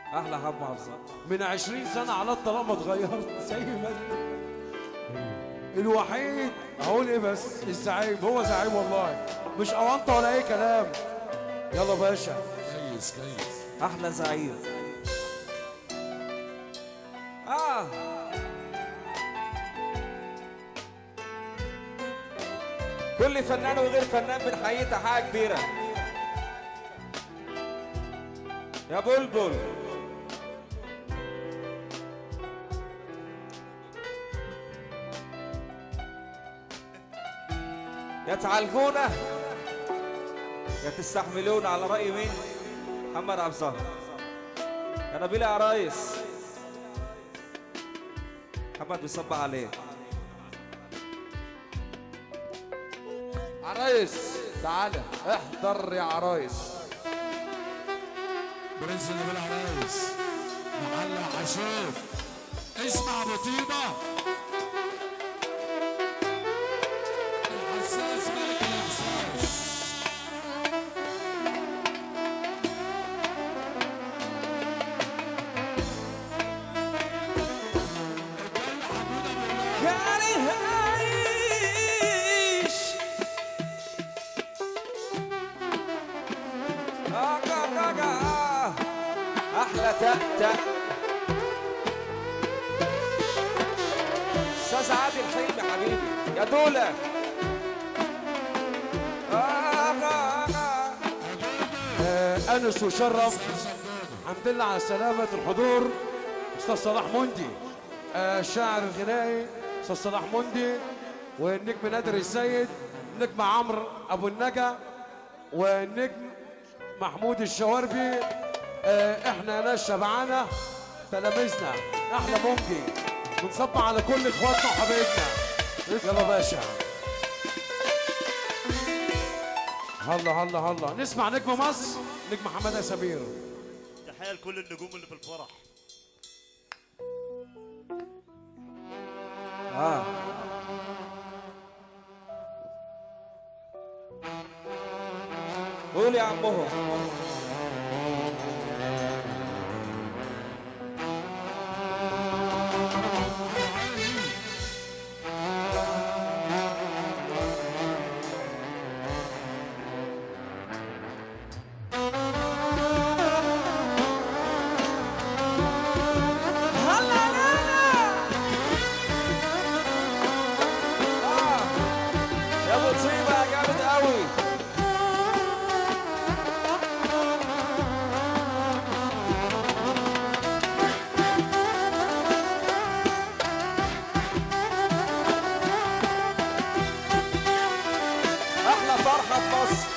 احلى حب محافظين من عشرين سنة على الطلاق ما اتغيرت زي ما انت الوحيد اقول ايه بس الزعيم هو زعيم والله مش اونطه ولا اي كلام يلا باشا كويس كويس احلى زعيم اه كل فنان وغير فنان بنحييه تحيه كبيره يا بلبل يا تعالجونا يا تستحملونا على رأي مين؟ محمد عبد الظاهر يا نبيل يا ريس محمد بيصب عليه عرايس تعالى احضر يا عرايس برنس نبيل عرايس محل عاشور اسمع ابو طيبه الحساس ملك الاحساس كاره عايش آه آه آه آه. احلى تأتأ استاذ عادل حلمي حبيبي يا دولة آه آه آه. آه انس وشرف الحمد لله على سلامة الحضور استاذ صلاح مندي آه الشاعر الغنائي استاذ صلاح مندي والنجم نادر السيد النجم عمرو ابو النجا والنجم محمود الشواربي آه احنا ناس شبعانه تلاميذنا احلى مونجي بنصب على كل اخواتنا وحبايبنا يلا باشا هلا هلا هلا نسمع نجم مصر نجم حماده سمير تحية لكل النجوم اللي في الفرح اه قول يا عمهم آه. يا ابو طيبه يا جامد قوي احلى فرحه في مصر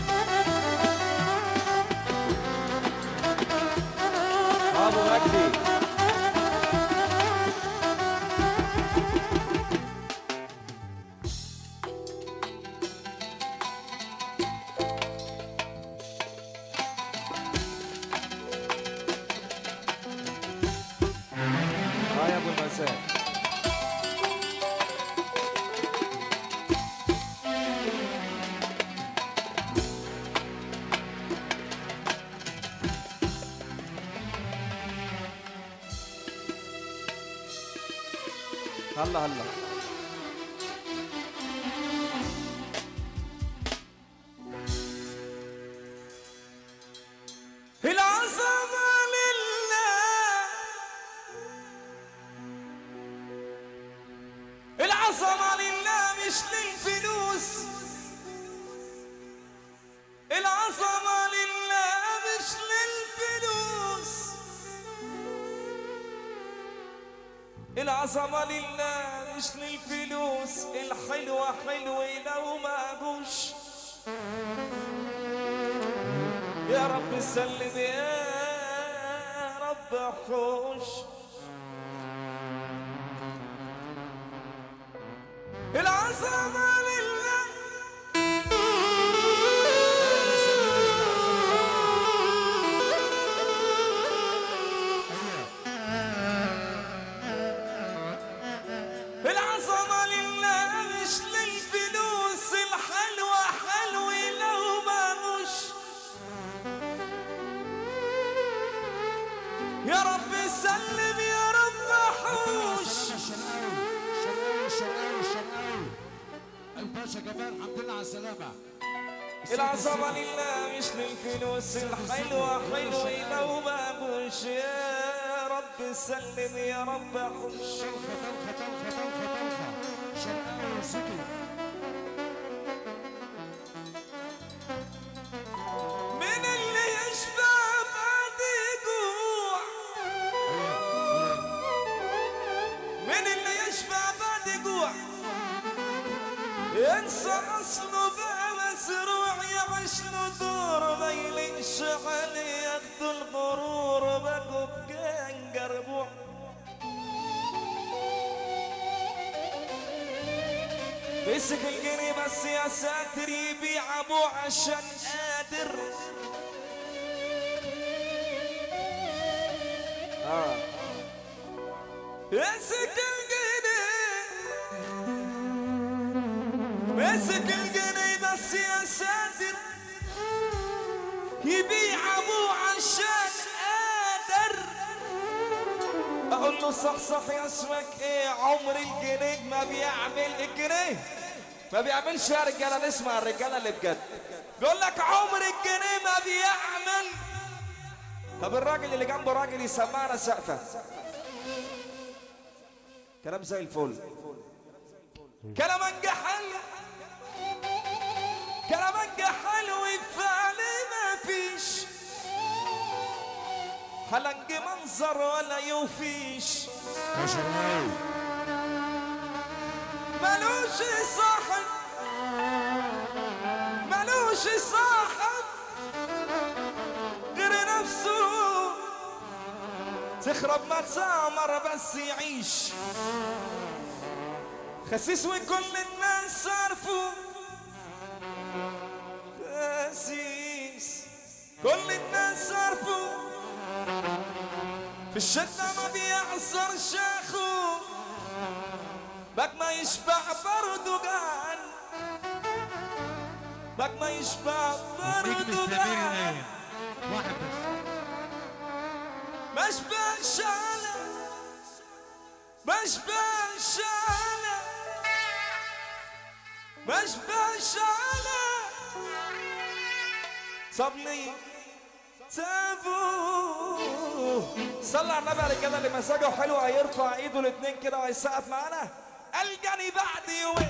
ابو مجدي اه يا ابو المساء هلا هلا العظمة لله العظمة لله مش للفلوس العظمة لله مش للفلوس العظمة لله مش للفلوس الحلوة حلوة لو ما جوش يا رب سلم يا رب حوش العظمة لله العظمة لله مش للفلوس الحلوة حلوة لو ما مش يا رب سلم يا رب حوش الشرقاوي الشرقاوي الشرقاوي الشرقاوي الباشا جمال الحمد لله على السلامة العظمة لله مش للفلوس الحلوة حلوة لو ما بوش يا رب سلم يا رب حوش طلخة طلخة طلخة طلخة طلخة شرقاوي وسكي من اللي يشبع بعد جوع من اللي يشبع بعد جوع ينسى اصله بقى مزروع يعيش له دور ما يليش عليه ياخدوا الغرور بقوا بكان جربوع مسك الجنيه بس يا ساتر يبيع ابوه عشان قادر اه مسك الجنيه مسك الجنيه بس يا ساتر يبيع ابوه عشان قادر اقول له صح صح يا اسمك ايه عمر الجنيه ما بيعمل الجنيه ما بيعملش يا رجاله نسمع الرجاله اللي بجد بيقول لك عمر الجنيه ما بيعمل طب الراجل اللي جنبه راجل يسمعنا سقفه كلام زي الفل كلام حلو كلام حلو وفعل ما فيش حلنج منظر ولا يوفيش يا شرقاوي ملوش صاحب ملوش صاحب غير نفسه تخرب ما تسامر بس يعيش خسيس وكل الناس عرفوا خسيس كل الناس عرفوا في الشدة ما بيعصر شاخو باك ما يشبع بردقان باك ما يشبع نجم السمير بردقان نايم واحد بس ما شبعش على ما شبعش على ما شبعش على صبني تابو صلى على النبي على كده اللي مزاجه حلو هيرفع ايده الاثنين كده وهيسقف معانا الجاني بعد يومين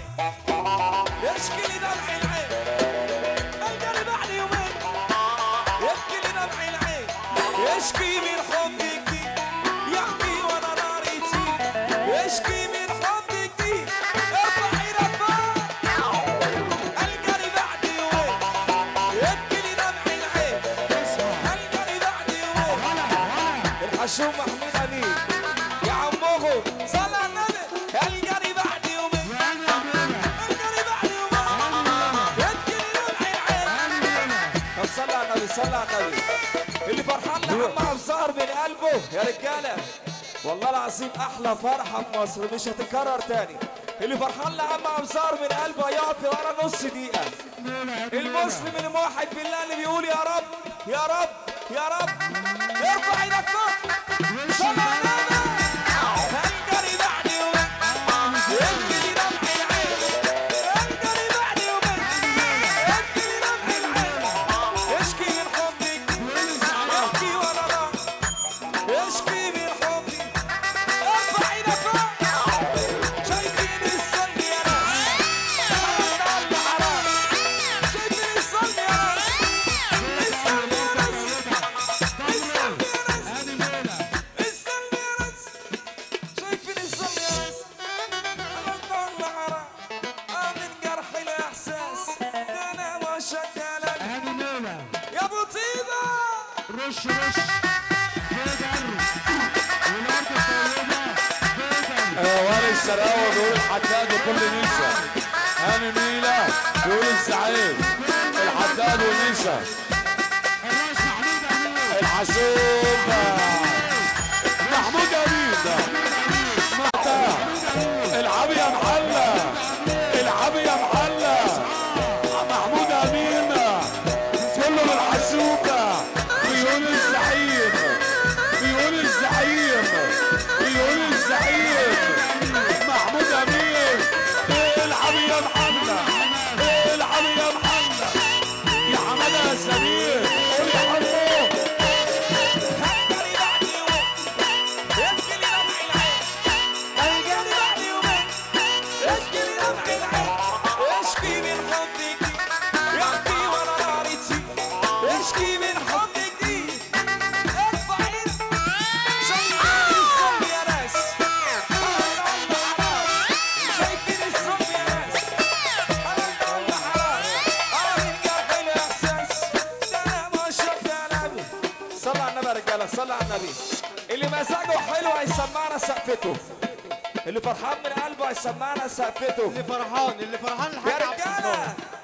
يشكي لي دمع العين الجاني بعد يومين يبكي لي دمع العين يشكي من حبك يحكي وانا ناري تي يشكي من حبك ارفع ايدك فوق الجاني بعد يومين يبكي لي دمع العين الجاني بعد يومين الحشوم محمود امين يا عموه صلى على النبي الجاني بعد يومين الجاني بعد يومين يبكي لي دمع العين طب صلى على النبي صلى على النبي اللي فرحان لعمها بظهر من قلبه يا رجاله والله العظيم احلى فرحه في مصر مش هتتكرر تاني اللي فرحان لعمها بظهر من قلبه يقف ورا نص دقيقه المسلم الموحد بالله اللي بيقول يا رب يا رب يا رب ارفع ايدك فوق صلى على النبي هنجري بعد يومين يبكي لي دمع العين هنجري بعد يومين يبكي لي دمع العين اشكي من حبك اشكي وانا لا اشكي من حبي ارفع ايدك فوق شايفين الصلي يا ناس حرام ده حرام شايفين الصلي يا ناس الصلي يا ناس الصلي يا ناس هاني ميلة الصلي يا ناس شايفين الصلي يا ناس حرام ده حرام آه من جرح الاحساس ده انا ما شكلك هاني ميلة يا ابو طيبه رش رش بيدر والارض الطيبة بيدر وائل الشراوي بيقول الحداد وكل نيشة هاني ميلة بيقول السعيد الحداد ونيشة الراس محمود امين الحشوم محمود أمين مرتاح العب يا محلة العب يا محلة محمود أمين كله بالحشومة بيقول الزعيم بيقول صلى على النبي يا رجاله صلى على النبي اللي مزاجه حلو هيسمعنا سقفته اللي فرحان من قلبه هيسمعنا سقفته اللي فرحان اللي فرحان يا الحاج عبد الستار رجاله